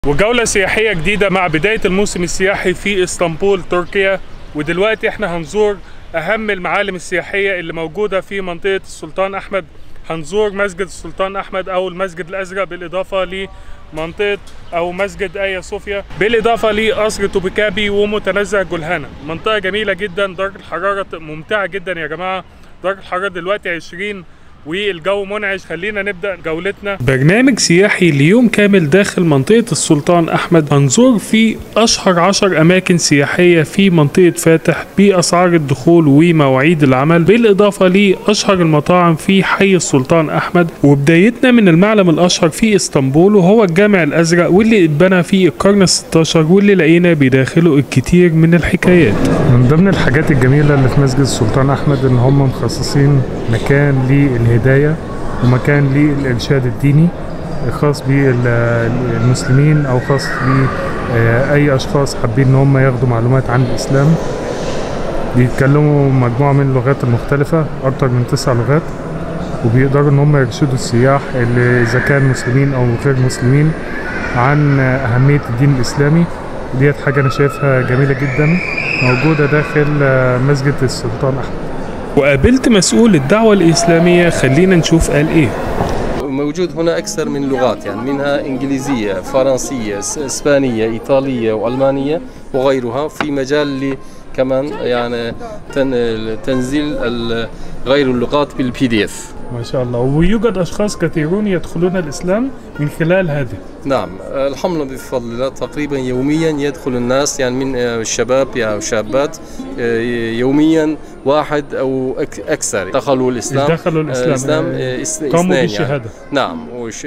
وجولة سياحية جديدة مع بداية الموسم السياحي في اسطنبول تركيا ودلوقتي احنا هنزور أهم المعالم السياحية اللي موجودة في منطقة السلطان أحمد هنزور مسجد السلطان أحمد أو المسجد الأزرق بالإضافة لمنطقة أو مسجد آيا صوفيا بالإضافة لقصر توبيكابي ومتنزه جلهانة منطقة جميلة جدا درجة الحرارة ممتعة جدا يا جماعة درجة الحرارة دلوقتي 20 والجو منعش خلينا نبدا جولتنا برنامج سياحي ليوم كامل داخل منطقه السلطان احمد هنزور فيه اشهر عشر اماكن سياحيه في منطقه فاتح باسعار الدخول ومواعيد العمل بالاضافه لاشهر المطاعم في حي السلطان احمد وبدايتنا من المعلم الاشهر في اسطنبول وهو الجامع الازرق واللي اتبنى في القرن ال16 واللي لقينا بداخله الكثير من الحكايات من ضمن الحاجات الجميله اللي في مسجد السلطان احمد ان هم مخصصين مكان للهدايه ومكان للارشاد الديني خاص بالمسلمين او خاص باي اشخاص حابين ان هم ياخدوا معلومات عن الاسلام بيتكلموا مجموعه من اللغات المختلفه اكتر من تسع لغات وبيقدروا ان هم يرشدوا السياح اللي اذا كان مسلمين او غير مسلمين عن اهميه الدين الاسلامي ديت حاجه انا شايفها جميله جدا موجوده داخل مسجد السلطان احمد وقابلت مسؤول الدعوة الإسلامية خلينا نشوف قال إيه موجود هنا أكثر من لغات يعني منها إنجليزية فرنسية إسبانية إيطالية وألمانية وغيرها في مجال كمان يعني تنزيل غير اللغات بالبي دي اف ما شاء الله ويوجد اشخاص كثيرون يدخلون الاسلام من خلال هذه نعم الحمد لله بفضل الله تقريبا يوميا يدخل الناس يعني من الشباب او شابات يوميا واحد او اكثر دخلوا الاسلام دخلوا الاسلام, الإسلام قاموا بالشهاده يعني. نعم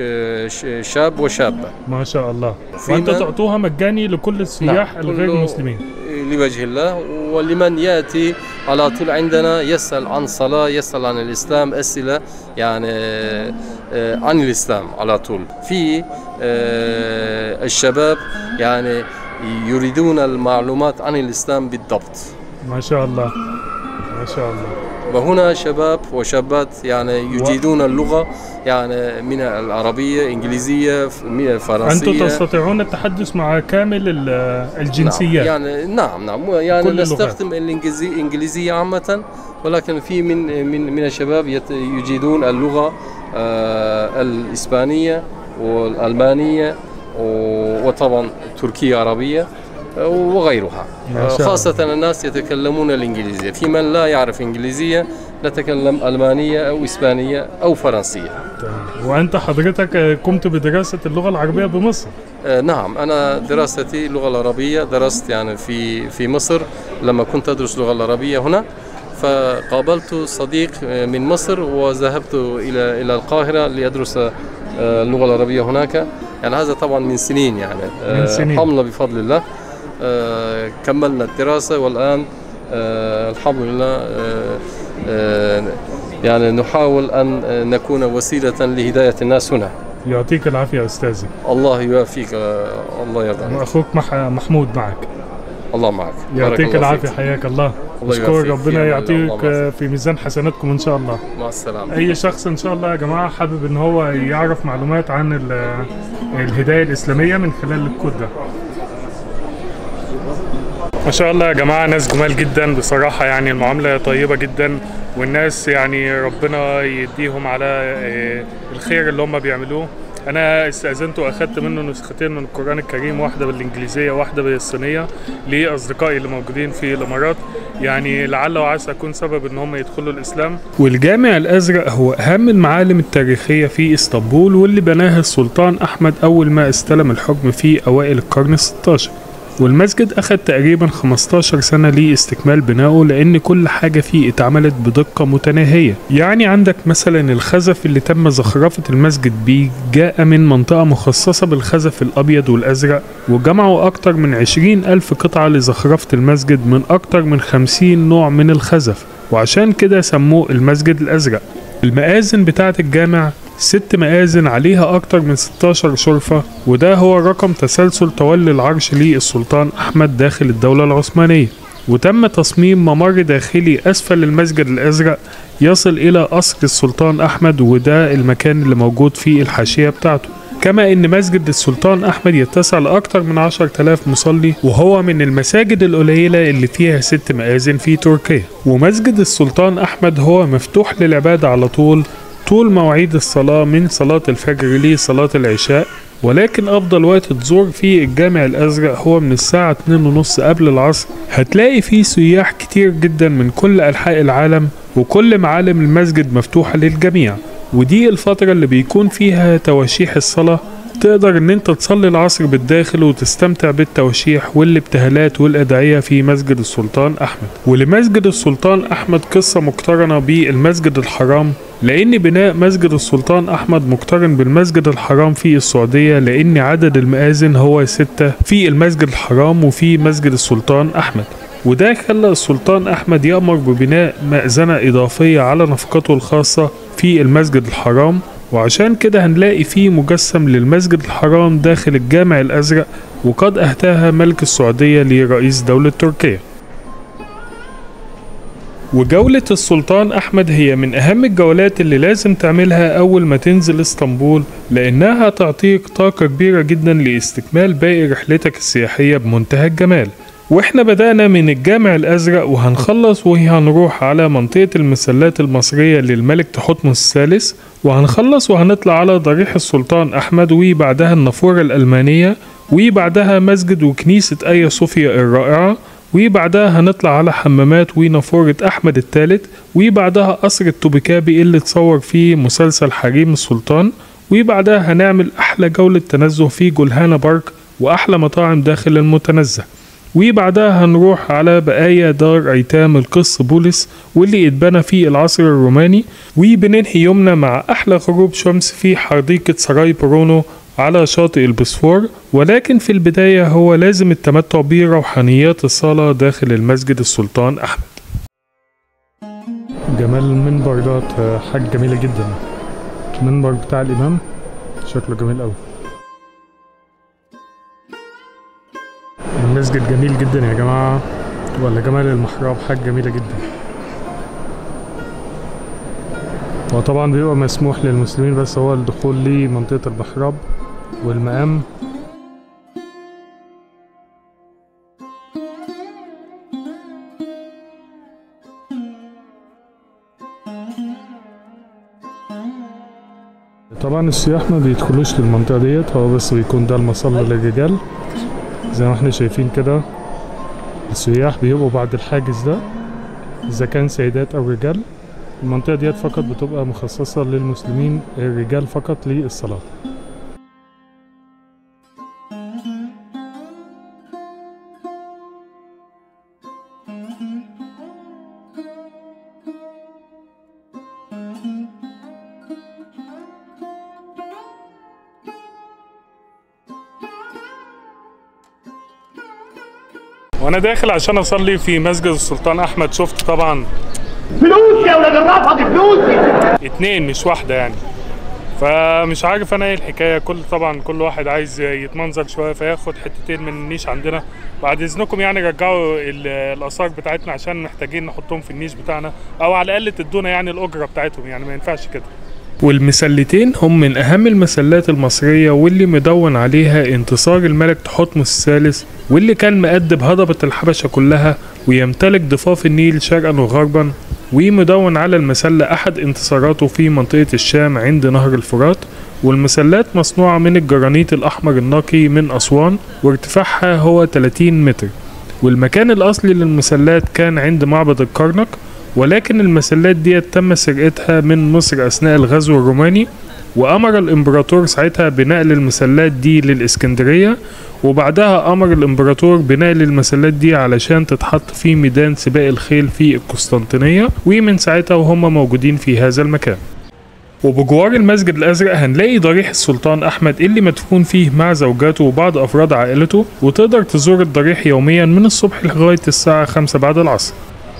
شاب وشابه ما شاء الله وانت تعطوها مجاني لكل السياح نعم. الغير المسلمين لوجه الله ولمن ياتي على طول عندنا يسال عن صلاه يسال عن الاسلام اسئله يعني عن الاسلام على طول في الشباب يعني يريدون المعلومات عن الاسلام بالضبط ما شاء الله ما شاء الله وهنا شباب وشابات يعني يجيدون اللغة يعني من العربية إنجليزية من الفرنسية أنتم تستطيعون التحدث مع كامل الجنسيات نعم يعني نعم نعم يعني نستخدم الإنجليزية الإنجليزية عامة ولكن في من من من الشباب يجيدون اللغة آه الإسبانية والألمانية وطبعا تركية عربية وغيرها خاصة الناس يتكلمون الإنجليزية في من لا يعرف إنجليزية نتكلم ألمانية أو إسبانية أو فرنسية وأنت حضرتك قمت بدراسة اللغة العربية بمصر آه نعم أنا دراستي اللغة العربية درست يعني في في مصر لما كنت أدرس اللغة العربية هنا فقابلت صديق من مصر وذهبت إلى إلى القاهرة لأدرس اللغة العربية هناك يعني هذا طبعا من سنين يعني من سنين. حملة بفضل الله آه كملنا الدراسة والآن آه الحمد لله آه يعني نحاول أن نكون وسيلة لهداية الناس هنا يعطيك العافية أستاذي الله يوافيك الله يرضى عليك وأخوك محمود معك الله معك يعطيك العافية حياك الله أشكر ربنا يعطيك في ميزان حسناتكم إن شاء الله مع السلامة أي شخص إن شاء الله يا جماعة حابب إن هو يعرف معلومات عن الهداية الإسلامية من خلال الكود ده ما شاء الله يا جماعة ناس جمال جدا بصراحة يعني المعاملة طيبة جدا والناس يعني ربنا يديهم على الخير اللي هم بيعملوه انا استاذنت واخدت منه نسختين من القران الكريم واحده بالانجليزيه واحده بالصينيه لاصدقائي اللي موجودين في الامارات يعني لعل وعسى اكون سبب ان هم يدخلوا الاسلام والجامع الازرق هو اهم المعالم التاريخيه في اسطنبول واللي بناها السلطان احمد اول ما استلم الحكم في اوائل القرن ال16 والمسجد أخذ تقريبا 15 سنة لاستكمال بنائه لأن كل حاجة فيه اتعملت بدقة متناهية يعني عندك مثلا الخزف اللي تم زخرفة المسجد بيه جاء من منطقة مخصصة بالخزف الأبيض والأزرق وجمعوا أكتر من 20 ألف قطعة لزخرفة المسجد من أكتر من 50 نوع من الخزف وعشان كده سموه المسجد الأزرق المآذن بتاعة الجامع ست مآذن عليها أكتر من 16 شرفة وده هو رقم تسلسل تولي العرش للسلطان أحمد داخل الدولة العثمانية وتم تصميم ممر داخلي أسفل المسجد الأزرق يصل إلى قصر السلطان أحمد وده المكان اللي موجود فيه الحاشية بتاعته كما ان مسجد السلطان احمد يتسع لاكثر من 10000 مصلي وهو من المساجد القليله اللي فيها ست مآذن في تركيا ومسجد السلطان احمد هو مفتوح للعباده على طول طول مواعيد الصلاه من صلاه الفجر لصلاه العشاء ولكن افضل وقت تزور فيه الجامع الازرق هو من الساعه 2 ونص قبل العصر هتلاقي فيه سياح كتير جدا من كل انحاء العالم وكل معالم المسجد مفتوحه للجميع ودي الفترة اللي بيكون فيها تواشيح الصلاة تقدر ان انت تصلي العصر بالداخل وتستمتع بالتواشيح والابتهالات والادعية في مسجد السلطان احمد ولمسجد السلطان احمد قصة مقترنة بالمسجد الحرام لان بناء مسجد السلطان احمد مقترن بالمسجد الحرام في السعودية لان عدد المآذن هو ستة في المسجد الحرام وفي مسجد السلطان احمد وده خلى السلطان أحمد يأمر ببناء مأذنة إضافية على نفقته الخاصة في المسجد الحرام وعشان كده هنلاقي فيه مجسم للمسجد الحرام داخل الجامع الأزرق وقد أهداها ملك السعودية لرئيس دولة تركيا وجولة السلطان أحمد هي من أهم الجولات اللي لازم تعملها أول ما تنزل اسطنبول لأنها تعطيك طاقة كبيرة جدا لاستكمال باقي رحلتك السياحية بمنتهى الجمال واحنا بدأنا من الجامع الأزرق وهنخلص وهنروح على منطقة المسلات المصرية للملك تحتمس الثالث وهنخلص وهنطلع على ضريح السلطان أحمد وبعدها النافورة الألمانية وبعدها مسجد وكنيسة آيا صوفيا الرائعة وبعدها هنطلع على حمامات ونافورة أحمد الثالث وبعدها قصر التوبكابي اللي اتصور فيه مسلسل حريم السلطان وبعدها هنعمل أحلى جولة تنزه في جولهانا بارك وأحلى مطاعم داخل المتنزه وبعدها هنروح على بقايا دار أيتام القس بولس واللي اتبنى في العصر الروماني وبننهي يومنا مع أحلى غروب شمس في حديقة سراي برونو على شاطئ البسفور ولكن في البداية هو لازم التمتع بروحانيات الصلاة داخل المسجد السلطان أحمد جمال المنبر ده حاجة جميلة جدا المنبر بتاع الإمام شكله جميل أوي المسجد جميل جدا يا جماعة ولا جمال المحراب حاجة جميلة جدا هو طبعا بيبقى مسموح للمسلمين بس هو الدخول لمنطقة المحراب والمقام طبعا السياح ما بيدخلوش للمنطقة ديت هو بس بيكون ده المصلى للرجال زي ما احنا شايفين كده السياح بيبقوا بعد الحاجز ده اذا كان سيدات او رجال المنطقة ديت فقط بتبقى مخصصة للمسلمين الرجال فقط للصلاة وانا داخل عشان اصلي في مسجد السلطان احمد شفت طبعا فلوسي يا ولاد الرفض فلوسي اتنين مش واحدة يعني فمش عارف انا ايه الحكايه كل طبعا كل واحد عايز يتمنظر شويه فياخد حتتين من النيش عندنا بعد اذنكم يعني رجعوا ال- الاثار بتاعتنا عشان محتاجين نحطهم في النيش بتاعنا او على الاقل تدونا يعني الاجره بتاعتهم يعني ما ينفعش كده والمسلتين هم من أهم المسلات المصرية واللي مدون عليها انتصار الملك تحتمس الثالث واللي كان مأدب هضبة الحبشة كلها ويمتلك ضفاف النيل شرقا وغربا ومدون على المسلة أحد انتصاراته في منطقة الشام عند نهر الفرات والمسلات مصنوعة من الجرانيت الأحمر النقي من أسوان وارتفاعها هو 30 متر والمكان الأصلي للمسلات كان عند معبد الكرنك ولكن المسلات دي تم سرقتها من مصر أثناء الغزو الروماني وأمر الإمبراطور ساعتها بنقل المسلات دي للإسكندرية وبعدها أمر الإمبراطور بنقل المسلات دي علشان تتحط في ميدان سباق الخيل في القسطنطينية ومن ساعتها وهم موجودين في هذا المكان وبجوار المسجد الأزرق هنلاقي ضريح السلطان أحمد اللي مدفون فيه مع زوجاته وبعض أفراد عائلته وتقدر تزور الضريح يوميا من الصبح لغاية الساعة 5 بعد العصر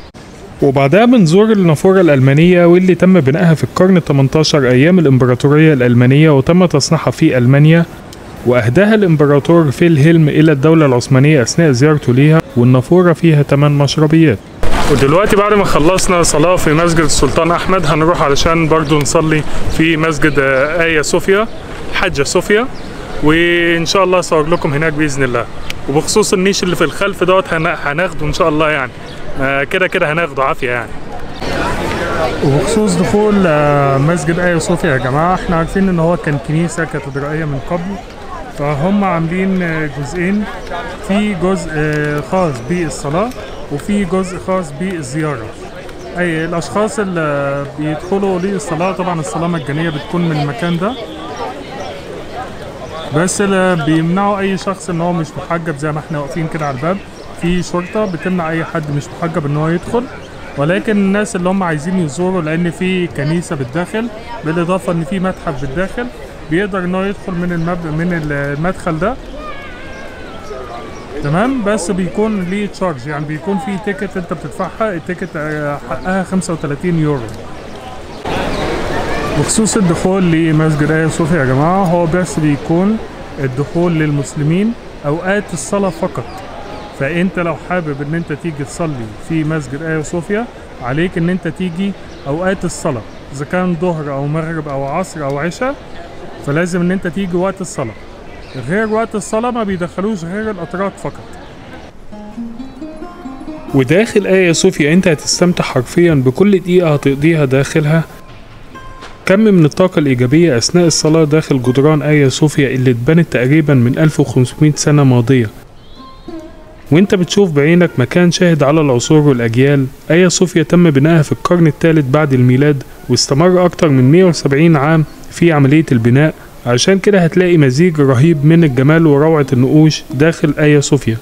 وبعدها بنزور النافورة الألمانية واللي تم بنائها في القرن 18 أيام الإمبراطورية الألمانية وتم تصنيعها في ألمانيا وأهداها الإمبراطور فيلهلم إلى الدولة العثمانية أثناء زيارته ليها والنافورة فيها 8 مشربيات ودلوقتي بعد ما خلصنا صلاة في مسجد السلطان أحمد هنروح علشان برضو نصلي في مسجد آه، آيا صوفيا حاجة صوفيا وان شاء الله اصور لكم هناك باذن الله وبخصوص النيش اللي في الخلف دوت هن- هناخده ان شاء الله يعني آه، كده كده هناخده عافيه يعني وبخصوص دخول آه، مسجد ايا صوفيا يا جماعه احنا عارفين ان هو كان كنيسه كاتدرائيه من قبل فهم عاملين آه، جزئين في جزء آه، خاص بالصلاه وفي جزء خاص بالزياره اي الاشخاص اللي بيدخلوا للصلاه طبعا الصلاه مجانيه بتكون من المكان ده بس اللي بيمنعوا اي شخص ان هو مش محجب زي ما احنا واقفين كده على الباب في شرطه بتمنع اي حد مش محجب ان هو يدخل ولكن الناس اللي هم عايزين يزوروا لان في كنيسه بالداخل بالاضافه ان في متحف بالداخل بيقدر ان هو يدخل من المب... من المدخل ده تمام بس بيكون ليه تشارج يعني بيكون في تيكت انت بتدفعها التيكت آه، حقها 35 يورو بخصوص الدخول لمسجد آيا صوفيا يا جماعة هو بس بيكون الدخول للمسلمين أوقات الصلاة فقط فأنت لو حابب إن أنت تيجي تصلي في مسجد آيا صوفيا عليك إن أنت تيجي أوقات الصلاة إذا كان ظهر أو مغرب أو عصر أو عشاء فلازم إن أنت تيجي وقت الصلاة غير وقت الصلاة ما بيدخلوش غير الأتراك فقط وداخل آيا صوفيا أنت هتستمتع حرفيا بكل دقيقة هتقضيها داخلها كم من الطاقة الإيجابية أثناء الصلاة داخل جدران آيا صوفيا اللي اتبنت تقريبا من 1500 سنة ماضية وانت بتشوف بعينك مكان شاهد على العصور والأجيال آيا صوفيا تم بنائها في القرن الثالث بعد الميلاد واستمر أكتر من 170 عام في عملية البناء عشان كده هتلاقي مزيج رهيب من الجمال وروعة النقوش داخل آيا صوفيا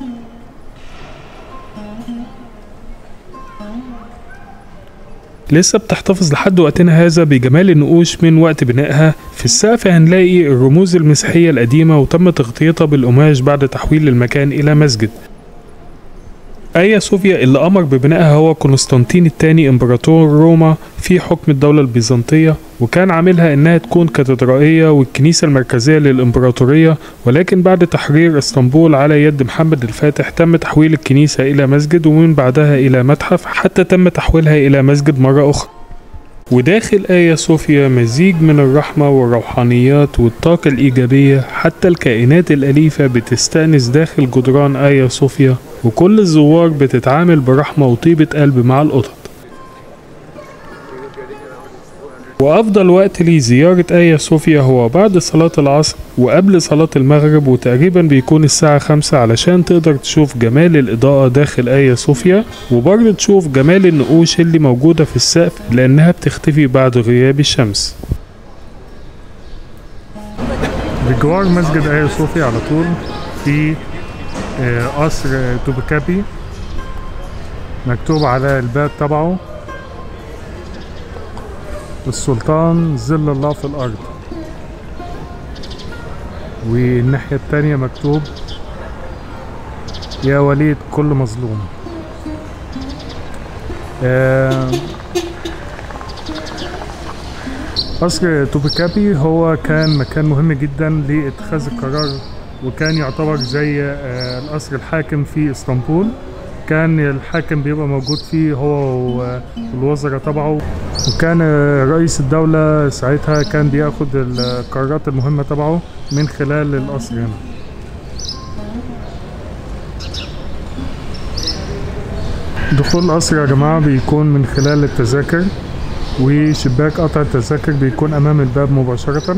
لسه بتحتفظ لحد وقتنا هذا بجمال النقوش من وقت بنائها في السقف هنلاقي الرموز المسيحية القديمة وتم تغطيتها بالقماش بعد تحويل المكان إلى مسجد آيا صوفيا اللي أمر ببنائها هو قسطنطين الثاني إمبراطور روما في حكم الدولة البيزنطية وكان عاملها إنها تكون كاتدرائية والكنيسة المركزية للإمبراطورية ولكن بعد تحرير اسطنبول على يد محمد الفاتح تم تحويل الكنيسة إلى مسجد ومن بعدها إلى متحف حتى تم تحويلها إلى مسجد مرة أخرى وداخل آيا صوفيا مزيج من الرحمة والروحانيات والطاقة الإيجابية حتى الكائنات الأليفة بتستأنس داخل جدران آيا صوفيا وكل الزوار بتتعامل برحمة وطيبة قلب مع القطط وأفضل وقت لزيارة آيا صوفيا هو بعد صلاة العصر وقبل صلاة المغرب وتقريبا بيكون الساعة خمسة علشان تقدر تشوف جمال الإضاءة داخل آيا صوفيا وبرضه تشوف جمال النقوش اللي موجودة في السقف لأنها بتختفي بعد غياب الشمس بجوار مسجد آيا صوفيا على طول في آه، قصر آه، توبكابي مكتوب على الباب تبعه السلطان ظل الله في الأرض والناحية التانية مكتوب يا وليد كل مظلوم آه، قصر توبكابي هو كان مكان مهم جدا لاتخاذ القرار وكان يعتبر زي آه، القصر الحاكم في اسطنبول كان الحاكم بيبقى موجود فيه هو و- والوزراء تبعه وكان آه، رئيس الدولة ساعتها كان بياخد القرارات المهمة تبعه من خلال القصر هنا دخول القصر يا جماعة بيكون من خلال التذاكر وشباك قطع التذاكر بيكون أمام الباب مباشرة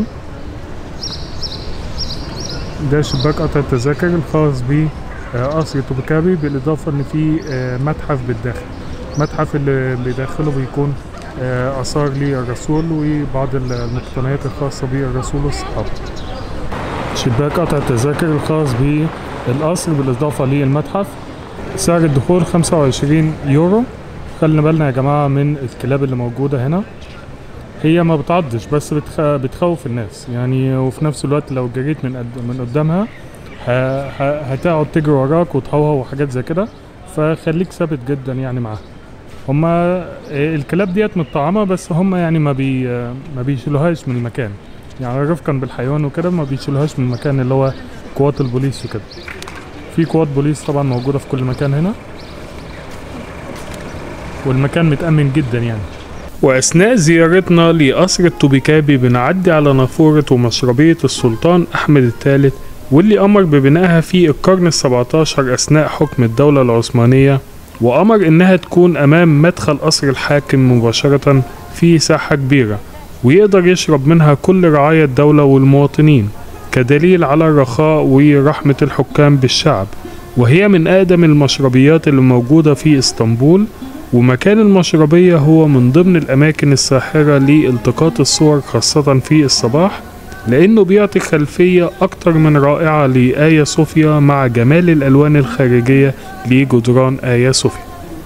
ده شباك قطع التذاكر الخاص بقصر توبكابي بالإضافة إن في آه، متحف بالداخل متحف اللي بداخله بيكون آه، آثار للرسول وبعض المقتنيات الخاصة بالرسول والصحابة شباك قطع التذاكر الخاص بالقصر بالإضافة للمتحف سعر الدخول 25 يورو خلينا بالنا يا جماعة من الكلاب اللي موجودة هنا هي ما بتعضش بس بتخ... بتخوف الناس يعني وفي نفس الوقت لو جريت من قد... من قدامها ه... ه... هتقعد تجري وراك وتهوهو وحاجات زي كده فخليك ثابت جدا يعني معاها هما الكلاب ديت متطعمة بس هما يعني ما بي ما بيشيلوهاش من المكان يعني رفقا بالحيوان وكده ما بيشيلوهاش من المكان اللي هو قوات البوليس وكده في قوات بوليس طبعا موجودة في كل مكان هنا والمكان متأمن جدا يعني وأثناء زيارتنا لقصر التوبيكابي بنعدي على نافورة ومشربية السلطان أحمد الثالث واللي أمر ببنائها في القرن السبعتاشر أثناء حكم الدولة العثمانية وأمر إنها تكون أمام مدخل قصر الحاكم مباشرة في ساحة كبيرة ويقدر يشرب منها كل رعايا الدولة والمواطنين كدليل على الرخاء ورحمة الحكام بالشعب وهي من أقدم المشربيات اللي موجودة في اسطنبول ومكان المشربية هو من ضمن الأماكن الساحرة لالتقاط الصور خاصة في الصباح لأنه بيعطي خلفية أكتر من رائعة لآيا صوفيا مع جمال الألوان الخارجية لجدران آيا صوفيا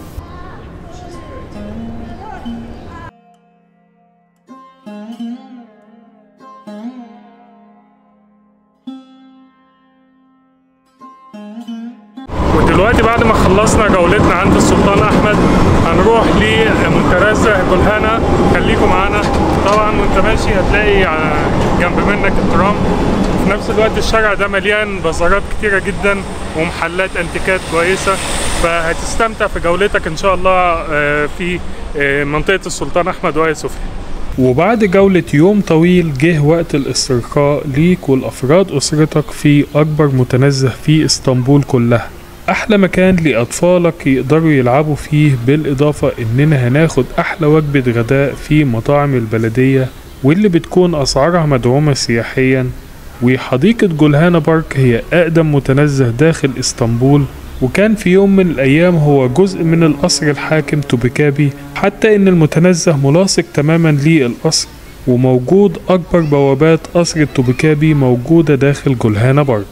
ودلوقتي بعد ما خلصنا جولتنا عند السلطان احمد هنروح لمنتزه جلهانة خليكم معانا طبعا وانت ماشي هتلاقي جنب منك الترام في نفس الوقت الشارع ده مليان بازارات كتيرة جدا ومحلات انتيكات كويسة فهتستمتع في جولتك ان شاء الله في منطقة السلطان احمد وآيا صوفيا وبعد جولة يوم طويل جه وقت الاسترخاء ليك والأفراد أسرتك في أكبر متنزه في اسطنبول كلها أحلى مكان لأطفالك يقدروا يلعبوا فيه بالإضافة إننا هناخد أحلى وجبة غداء في مطاعم البلدية واللي بتكون أسعارها مدعومة سياحيا وحديقة جولهانا بارك هي أقدم متنزه داخل اسطنبول وكان في يوم من الأيام هو جزء من القصر الحاكم توبيكابي حتى إن المتنزه ملاصق تماما للقصر وموجود أكبر بوابات قصر التوبيكابي موجودة داخل جولهانا بارك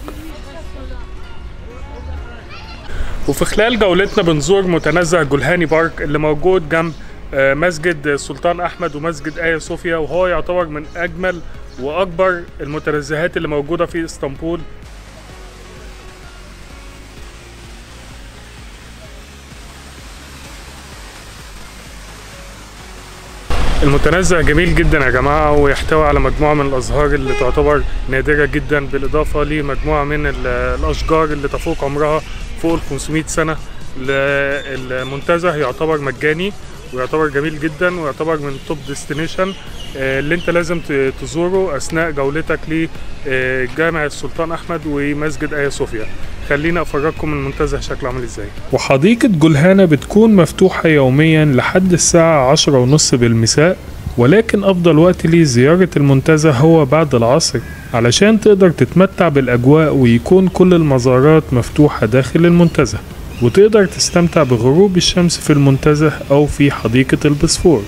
وفي خلال جولتنا بنزور متنزه جولهاني بارك اللي موجود جنب مسجد السلطان احمد ومسجد ايا صوفيا وهو يعتبر من اجمل واكبر المتنزهات اللي موجوده في اسطنبول المتنزه جميل جدا يا جماعة ويحتوي على مجموعة من الأزهار اللي تعتبر نادرة جدا بالإضافة لمجموعة من الأشجار اللي تفوق عمرها فوق ال 500 سنة المنتزه يعتبر مجاني ويعتبر جميل جدا ويعتبر من توب ديستنيشن اللي انت لازم تزوره اثناء جولتك لجامع السلطان احمد ومسجد ايا صوفيا خلينا افرجكم المنتزه شكله عامل ازاي وحديقة جولهانا بتكون مفتوحة يوميا لحد الساعة عشرة ونص بالمساء ولكن أفضل وقت لزيارة المنتزه هو بعد العصر علشان تقدر تتمتع بالأجواء ويكون كل المزارات مفتوحة داخل المنتزه وتقدر تستمتع بغروب الشمس في المنتزه أو في حديقة البسفور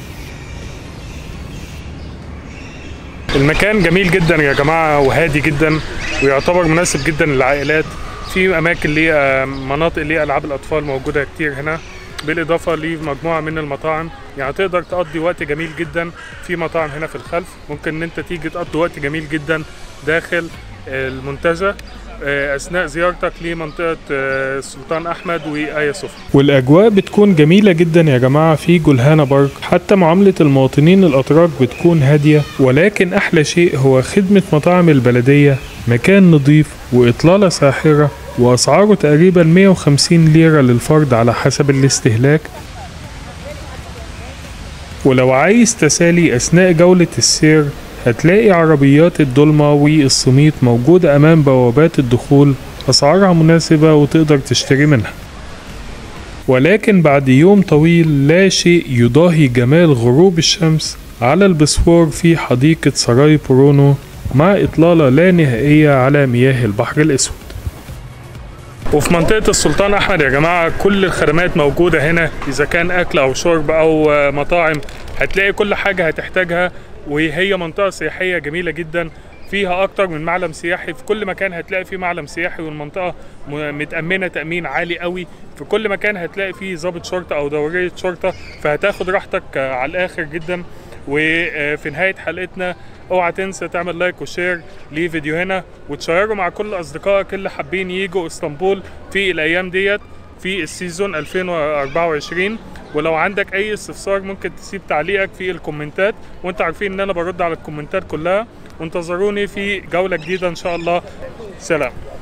المكان جميل جدا يا جماعة وهادي جدا ويعتبر مناسب جدا للعائلات في أماكن ليه مناطق ليه ألعاب الأطفال موجودة كتير هنا بالإضافة لمجموعة من المطاعم يعني تقدر تقضي وقت جميل جدا في مطاعم هنا في الخلف ممكن إن أنت تيجي تقضي وقت جميل جدا داخل المنتزه اثناء زيارتك لمنطقه السلطان احمد وايا صوفيا والاجواء بتكون جميله جدا يا جماعه في جولهانا بارك حتى معامله المواطنين الاتراك بتكون هاديه ولكن احلى شيء هو خدمه مطاعم البلديه مكان نظيف واطلاله ساحره واسعاره تقريبا 150 ليره للفرد على حسب الاستهلاك ولو عايز تسالي اثناء جوله السير هتلاقي عربيات الدولمة والصميت موجودة أمام بوابات الدخول أسعارها مناسبة وتقدر تشتري منها ولكن بعد يوم طويل لا شيء يضاهي جمال غروب الشمس على البسفور في حديقة سراي برونو مع إطلالة لا نهائية على مياه البحر الأسود وفي منطقة السلطان أحمد يا جماعة كل الخدمات موجودة هنا إذا كان أكل أو شرب أو مطاعم هتلاقي كل حاجة هتحتاجها وهي منطقة سياحية جميلة جدا فيها أكتر من معلم سياحي في كل مكان هتلاقي فيه معلم سياحي والمنطقة متأمنة تأمين عالي قوي في كل مكان هتلاقي فيه ضابط شرطة أو دورية شرطة فهتاخد راحتك على الآخر جدا وفي نهاية حلقتنا اوعى تنسى تعمل لايك وشير لفيديوهنا وتشيره مع كل اصدقائك اللي حابين يجوا اسطنبول في الايام ديت في السيزون 2024 ولو عندك اي استفسار ممكن تسيب تعليقك في الكومنتات وانت عارفين ان انا برد على الكومنتات كلها وانتظروني في جولة جديدة ان شاء الله سلام